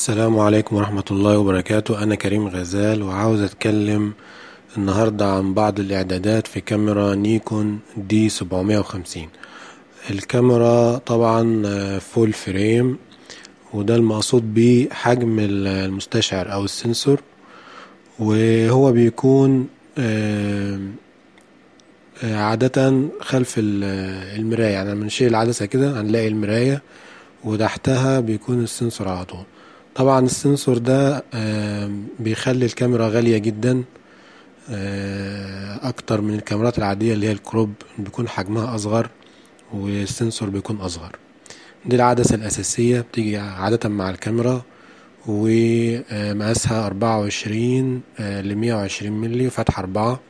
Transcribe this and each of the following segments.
السلام عليكم ورحمة الله وبركاته أنا كريم غزال وعاوز أتكلم النهاردة عن بعض الإعدادات في كاميرا نيكون دي سبعمية وخمسين الكاميرا طبعا فول فريم وده المقصود بيه حجم المستشعر أو السنسور وهو بيكون عادة خلف المراية يعني لما نشيل العدسة كده هنلاقي المراية وتحتها بيكون السنسور على طول طبعا السنسور ده بيخلي الكاميرا غالية جدا اكتر من الكاميرات العادية اللي هي الكروب بيكون حجمها اصغر والسنسور بيكون اصغر دي العدسة الاساسية بتيجي عادة مع الكاميرا ومقاسها اربعة وعشرين لمية وعشرين ملي وفتحة اربعة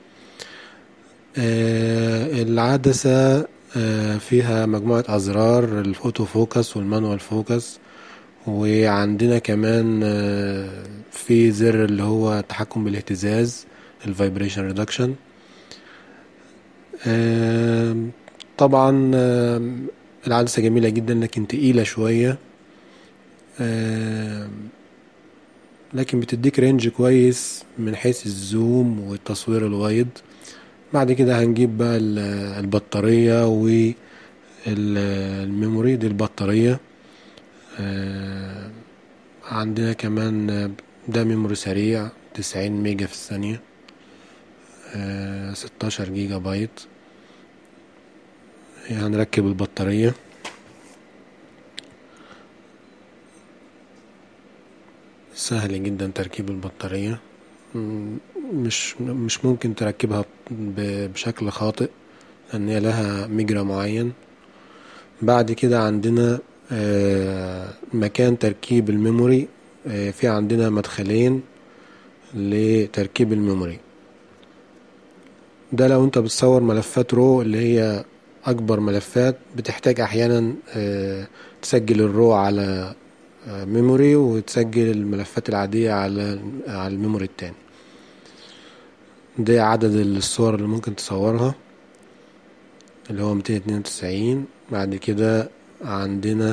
العدسة فيها مجموعة أزرار الفوتو فوكس والمانوال فوكس وعندنا كمان في زر اللي هو التحكم بالاهتزاز الفايبريشن ريدكشن طبعا العدسة جميلة جدا لكن تقيلة شوية لكن بتديك رينج كويس من حيث الزوم والتصوير الوايد بعد كده هنجيب بقى البطارية والميموري دي البطارية عندنا كمان ده ميموري سريع تسعين ميجا في الثانية ستاشر جيجا بايت هنركب البطارية سهل جدا تركيب البطارية مش مش ممكن تركبها بشكل خاطئ لان هي لها مجرى معين بعد كده عندنا مكان تركيب الميموري في عندنا مدخلين لتركيب الميموري ده لو انت بتصور ملفات رو اللي هي اكبر ملفات بتحتاج احيانا تسجل الرو على ميموري وتسجل الملفات العادية على على الميموري التاني ده عدد الصور اللي ممكن تصورها اللي هو ميتين اتنين وتسعين بعد كده عندنا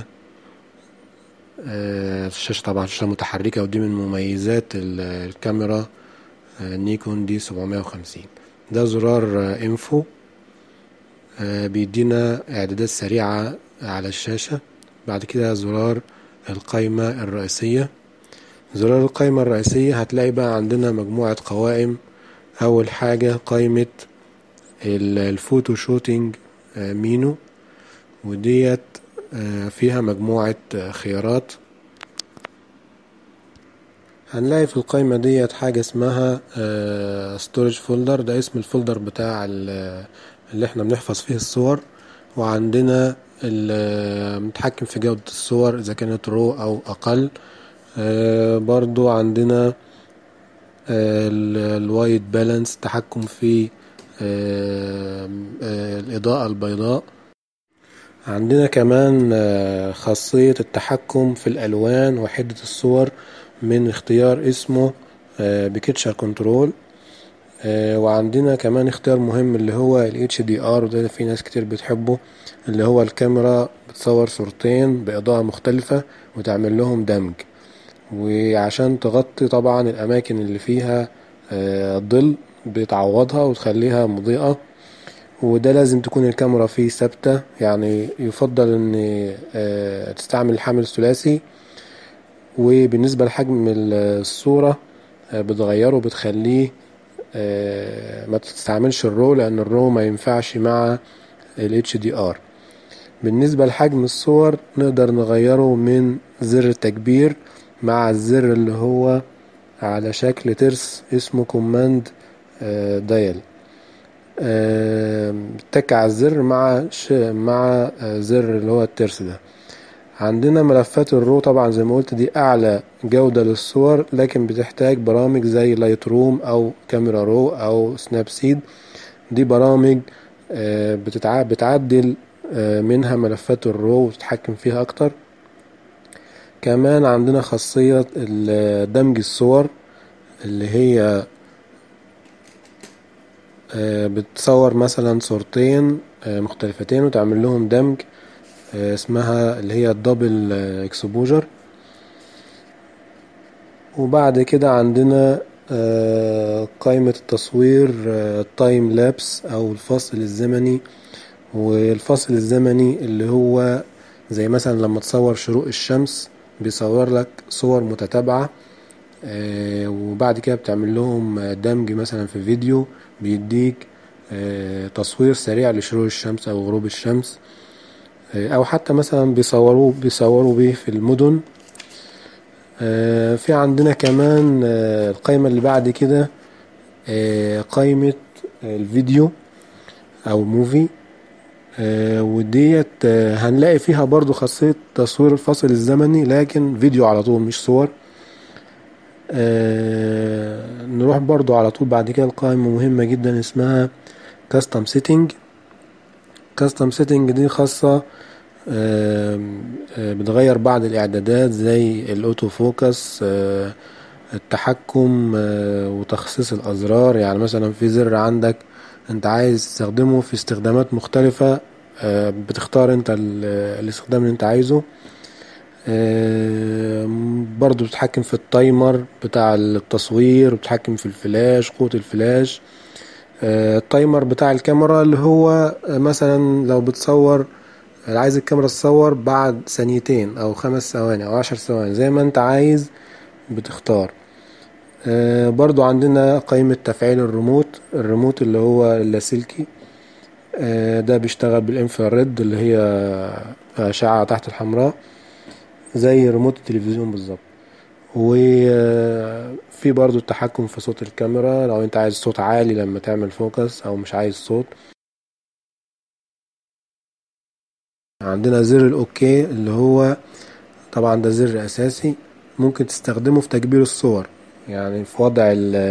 الشاشة طبعا شاشة متحركة ودي من مميزات الكاميرا نيكون دي سبعمية وخمسين ده زرار انفو بيدينا اعدادات سريعة على الشاشة بعد كده زرار القايمة الرئيسية زرار القايمة الرئيسية هتلاقي بقى عندنا مجموعة قوائم أول حاجة قائمة الفوتو شوتينج مينو وديت فيها مجموعة خيارات هنلاقي في القائمة ديت حاجة اسمها ستورج فولدر ده اسم الفولدر بتاع اللي احنا بنحفظ فيه الصور وعندنا المتحكم في جودة الصور إذا كانت رو أو أقل برضو عندنا الوايت بالانس تحكم في الإضاءة البيضاء عندنا كمان خاصية التحكم في الألوان وحدة الصور من اختيار اسمه بكتشر كنترول وعندنا كمان اختيار مهم اللي هو ال HDR وده في ناس كتير بتحبه اللي هو الكاميرا بتصور صورتين بإضاءة مختلفة وتعمل لهم دمج وعشان تغطي طبعا الأماكن اللي فيها ظل بتعوضها وتخليها مضيئة وده لازم تكون الكاميرا فيه ثابتة يعني يفضل ان تستعمل الحامل الثلاثي وبالنسبة لحجم الصورة بتغيره بتخليه ما تستعملش الرو لان الرو ما ينفعش مع ال HDR بالنسبة لحجم الصور نقدر نغيره من زر التكبير مع الزر اللي هو على شكل ترس اسمه كوماند دايل تك على الزر مع ش... مع زر اللي هو الترس ده عندنا ملفات الرو طبعا زي ما قلت دي اعلى جودة للصور لكن بتحتاج برامج زي لايت روم او كاميرا رو او سناب سيد دي برامج بتتع... بتعدل منها ملفات الرو وتتحكم فيها اكتر كمان عندنا خاصية دمج الصور اللي هي بتصور مثلا صورتين مختلفتين وتعمل لهم دمج اسمها اللي هي الدبل اكسبوجر وبعد كده عندنا قائمة التصوير التايم لابس أو الفاصل الزمني والفاصل الزمني اللي هو زي مثلا لما تصور شروق الشمس بيصورلك صور متتابعة وبعد كده بتعمل لهم دمج مثلا في فيديو بيديك تصوير سريع لشروق الشمس أو غروب الشمس أو حتى مثلا بيصوروه بيصوروا بيه في المدن في عندنا كمان القايمة اللي بعد كده قايمة الفيديو أو موفي وديت هنلاقي فيها برضو خاصية تصوير الفاصل الزمني لكن فيديو على طول مش صور نروح برضو على طول بعد كده القائمة مهمة جدا اسمها كاستم سيتنج كاستم سيتنج دي خاصة بتغير بعض الاعدادات زي الاوتو فوكس التحكم وتخصيص الازرار يعني مثلا في زر عندك انت عايز تستخدمه في استخدامات مختلفة بتختار انت الاستخدام اللي انت عايزه برضو بتتحكم في التايمر بتاع التصوير وبتتحكم في الفلاش قوة الفلاش التايمر بتاع الكاميرا اللي هو مثلا لو بتصور عايز الكاميرا تصور بعد ثانيتين او خمس ثواني او عشر ثواني زي ما انت عايز بتختار برضو عندنا قائمة تفعيل الريموت الريموت اللي هو اللاسلكي ده بيشتغل بالانفراريد اللي هي أشعة تحت الحمراء زي ريموت التلفزيون بالظبط وفي برضو التحكم في صوت الكاميرا لو انت عايز صوت عالي لما تعمل فوكس او مش عايز صوت عندنا زر الاوكي اللي هو طبعا ده زر اساسي ممكن تستخدمه في تكبير الصور يعني في وضع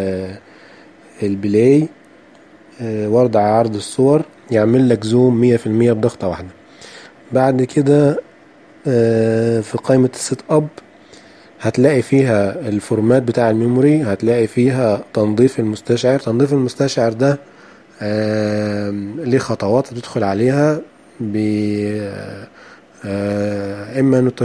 البلاي وضع عرض الصور يعمل لك زوم مية في المية بضغطة واحدة بعد كده في قائمة السيت اب هتلاقي فيها الفورمات بتاع الميموري هتلاقي فيها تنظيف المستشعر تنظيف المستشعر ده ليه خطوات تدخل عليها ب اما انه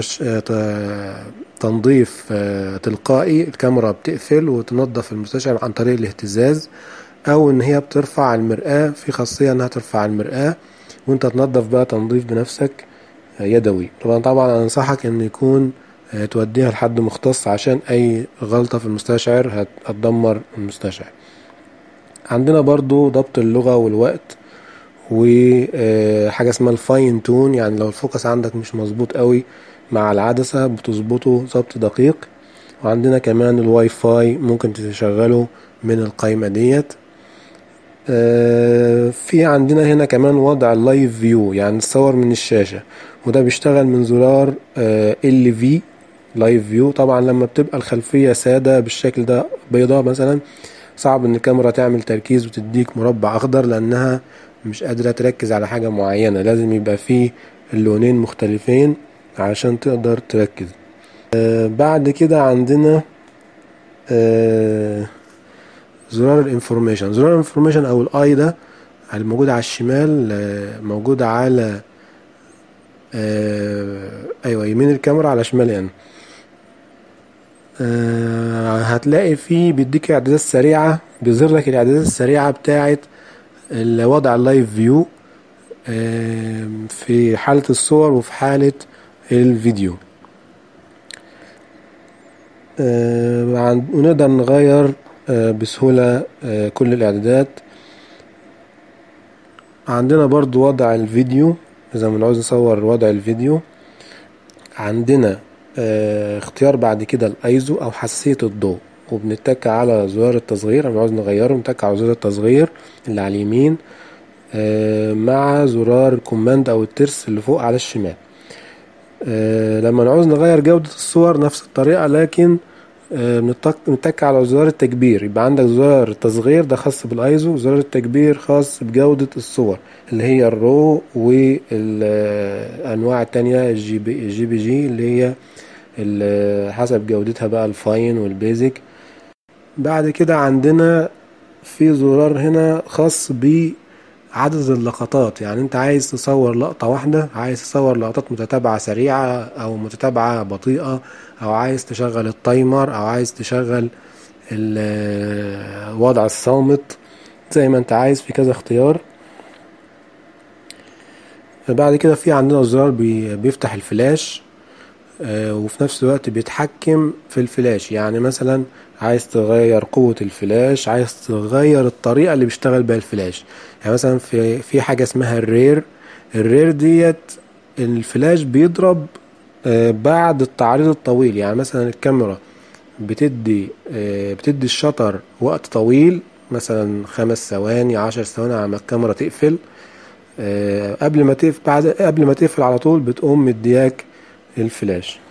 تنظيف تلقائي الكاميرا بتقفل وتنظف المستشعر عن طريق الاهتزاز او ان هي بترفع المرآة في خاصية انها ترفع المرآة وانت تنظف بقى تنظيف بنفسك يدوي طبعا طبعا انصحك ان يكون توديها لحد مختص عشان اي غلطة في المستشعر هتدمر المستشعر عندنا برضو ضبط اللغة والوقت وحاجة اسمها الفاين تون يعني لو الفوكس عندك مش مظبوط قوي مع العدسة بتظبطه ظبط دقيق وعندنا كمان الواي فاي ممكن تشغله من القائمة ديت في عندنا هنا كمان وضع اللايف فيو يعني تصور من الشاشة وده بيشتغل من زرار ال في لايف فيو طبعا لما بتبقى الخلفية سادة بالشكل ده بيضاء مثلا صعب ان الكاميرا تعمل تركيز وتديك مربع اخضر لانها مش قادرة تركز على حاجة معينة لازم يبقى فيه اللونين مختلفين عشان تقدر تركز آه بعد كده عندنا آه زرار الانفورميشن زرار الانفورميشن او الاي ده الموجود على الشمال آه موجود على ايوه يمين الكاميرا على شمال انا هتلاقي فيه بيديك اعدادات سريعة بيظهر لك الاعدادات السريعة بتاعت وضع اللايف فيو في حالة الصور وفي حالة الفيديو ونقدر نغير بسهولة كل الاعدادات عندنا برضو وضع الفيديو اذا بنعوز نصور وضع الفيديو عندنا اختيار بعد كده الايزو او حساسية الضوء وبنتك على زرار التصغير لما عاوز نغيره نتك على زرار التصغير اللي على اليمين مع زرار الكوماند او الترس اللي فوق على الشمال لما نعوز نغير جودة الصور نفس الطريقة لكن بنتك على زرار التكبير يبقى عندك زرار التصغير ده خاص بالايزو زرار التكبير خاص بجودة الصور اللي هي الرو والانواع التانية الجي بي, الجي بي جي اللي هي حسب جودتها بقى الفاين والبيزك بعد كده عندنا في زرار هنا خاص ب عدد اللقطات يعني انت عايز تصور لقطة واحدة عايز تصور لقطات متتابعة سريعة او متتابعة بطيئة او عايز تشغل التايمر او عايز تشغل الوضع الصامت زي ما انت عايز في كذا اختيار بعد كده في عندنا زرار بيفتح الفلاش وفي نفس الوقت بيتحكم في الفلاش يعني مثلا عايز تغير قوة الفلاش عايز تغير الطريقة اللي بيشتغل بيها الفلاش يعني مثلا في في حاجة اسمها الرير الرير ديت الفلاش بيضرب بعد التعريض الطويل يعني مثلا الكاميرا بتدي بتدي الشطر وقت طويل مثلا خمس ثواني عشر ثواني على ما الكاميرا تقفل قبل ما تقفل بعد قبل ما تقفل على طول بتقوم مدياك الفلاش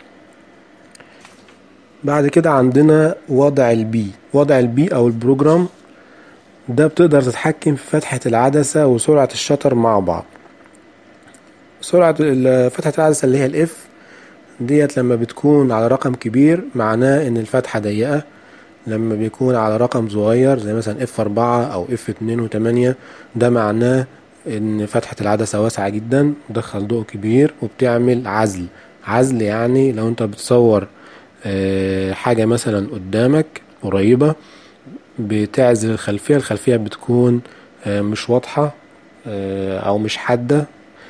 بعد كده عندنا وضع البي وضع البي او البروجرام ده بتقدر تتحكم في فتحة العدسة وسرعة الشطر مع بعض سرعة فتحة العدسة اللي هي الاف ديت لما بتكون على رقم كبير معناه ان الفتحة ضيقة لما بيكون على رقم صغير زي مثلا اف اربعة او اف اتنين وتمانية ده معناه ان فتحة العدسة واسعة جدا مدخل ضوء كبير وبتعمل عزل عزل يعني لو انت بتصور حاجة مثلا قدامك قريبة بتعزل الخلفية الخلفية بتكون مش واضحة او مش حادة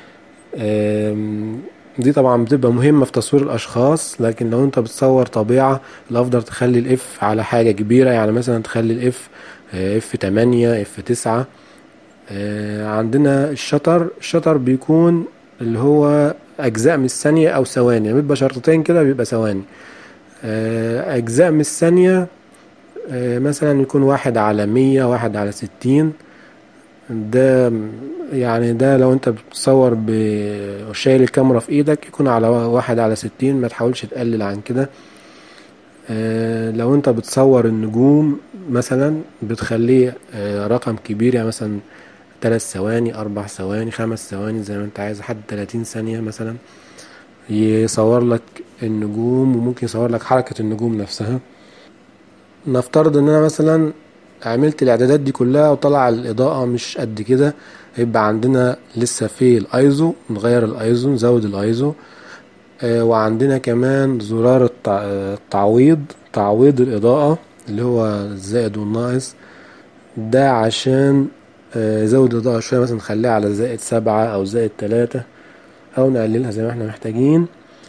دي طبعا بتبقى مهمة في تصوير الاشخاص لكن لو انت بتصور طبيعة الافضل تخلي الاف على حاجة كبيرة يعني مثلا تخلي الاف اف تمانية اف تسعة عندنا الشطر الشطر بيكون اللي هو اجزاء من الثانية او ثواني يعني بيبقى شرطتين كده بيبقى ثواني اجزاء من الثانية مثلا يكون واحد على مية واحد على ستين ده يعني ده لو انت بتصور وشايل الكاميرا في ايدك يكون على واحد على ستين ما تحاولش تقلل عن كده لو انت بتصور النجوم مثلا بتخليه رقم كبير يعني مثلا تلات ثواني اربع ثواني خمس ثواني زي ما انت عايز لحد تلاتين ثانية مثلا يصور لك النجوم وممكن يصور لك حركة النجوم نفسها نفترض ان انا مثلا عملت الاعدادات دي كلها وطلع الاضاءة مش قد كده يبقى عندنا لسه في الايزو نغير الايزو نزود الايزو آه وعندنا كمان زرار التعويض تعويض الاضاءة اللي هو الزائد والناقص ده عشان آه زود الاضاءة شوية مثلا نخليها على زائد سبعة او زائد تلاتة او نقللها زي ما احنا محتاجين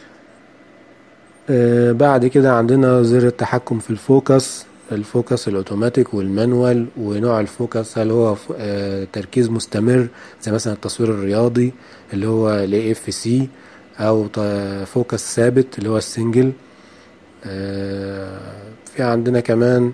آه بعد كده عندنا زر التحكم في الفوكس الفوكس الاوتوماتيك والمانوال ونوع الفوكس هل هو آه تركيز مستمر زي مثلا التصوير الرياضي اللي هو الاي اف سي او فوكس ثابت اللي هو السنجل آه في عندنا كمان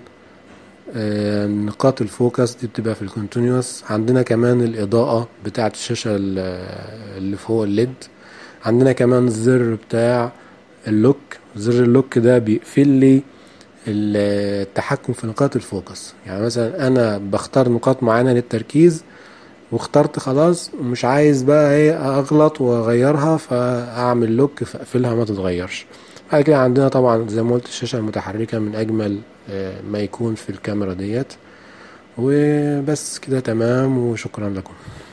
نقاط الفوكس دي بتبقى في الكونتينوس عندنا كمان الإضاءة بتاعة الشاشة اللي فوق الليد عندنا كمان الزر بتاع اللوك زر اللوك ده بيقفل لي التحكم في نقاط الفوكس يعني مثلا انا بختار نقاط معينة للتركيز واخترت خلاص ومش عايز بقى ايه اغلط واغيرها فاعمل لوك فاقفلها ما تتغيرش بعد كده عندنا طبعا زي ما قلت الشاشة المتحركة من اجمل ما يكون في الكاميرا ديت وبس كده تمام وشكرا لكم